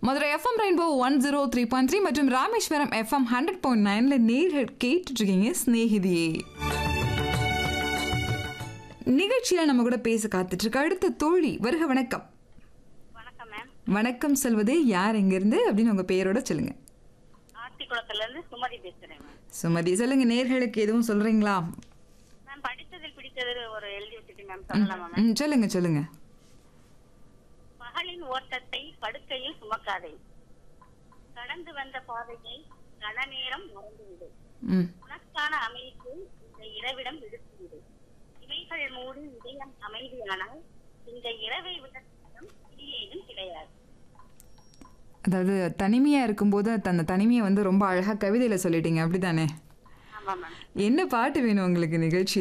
Madurai FM rainbow one zero three point three மற்றும் Rameswaram FM hundred point நைன்ல நேர்கள் கேட்டுட்டு இருக்கீங்க ஸ்நேகிதியே நிகழ்ச்சியில நம்ம கூட பேச காத்துட்டு இருக்க அடுத்த தோழி வருக வணக்கம் வணக்கம் மேம் வணக்கம் சொல்வது யார் எங்கிருந்து அப்படின்னு உங்க பேரோட சொல்லுங்க ஆத்திக்குளத்துல இருந்து சுமதி பேசுறேன் மேம் சுமதி சொல்லுங்க நேர்களுக்கு எதுவும் சொல்றீங்களா மேம் படித்ததில் பிடித்தது ஒரு எழுதி வச்சுட்டு மேம் சொல்லலாமா மேம் ம், சொல்லுங்க சொல்லுங்க பகலின் ஓட்டத்தை படுக்கையில் சுமக்காதே கடந்து வந்த பாதையை கன நேரம் மறந்துவிடு ம் உனக்கான அமைப்பு இந்த இரவிடம் விடுத்துவிடு இவைகள் மூடி இதயம் அமைதியானால் இந்த இரவை விட சுகம் இனியேதும் கிடையாது அதாவது தனிமையா இருக்கும்போது அந்த தனிமையை வந்து ரொம்ப அழகா கவிதையில சொல்லிட்டீங்க அப்படிதானே ஆமா மேம் என்ன பாட்டு வேணும் உங்களுக்கு நிகழ்ச்சி